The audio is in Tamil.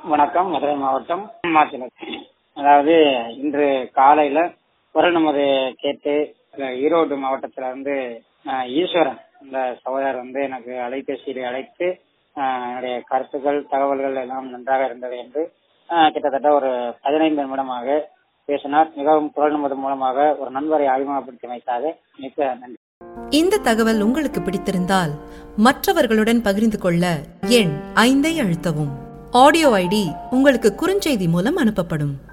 வணக்கம் மதுரை மாவட்டம் மாத்திரம் அதாவது இன்று காலையில குரல் நமது கேட்டு அஹ், ஈரோடு மாவட்டத்துல இருந்து அஹ், ஈஸ்வரன் இந்த சகோதரர் வந்து எனக்கு அலைபேசியில் அழைத்து அஹ், என்னுடைய கருத்துக்கள் தகவல்கள் எல்லாம் நன்றாக இருந்தது என்று அஹ், கிட்டத்தட்ட ஒரு பதினைந்து நிமிடமாக பேசினார் மிகவும் குரல் நமது மூலமாக ஒரு நண்பரை அறிமுகப்படுத்தி வைத்தாக மிக்க நன்றி இந்த தகவல் உங்களுக்கு பிடித்திருந்தால் மற்றவர்களுடன் பகிர்ந்து கொள்ள எண் ஐந்தை அழுத்தவும் ஆடியோ ஐடி உங்களுக்கு குறுஞ்செய்தி மூலம் அனுப்பப்படும்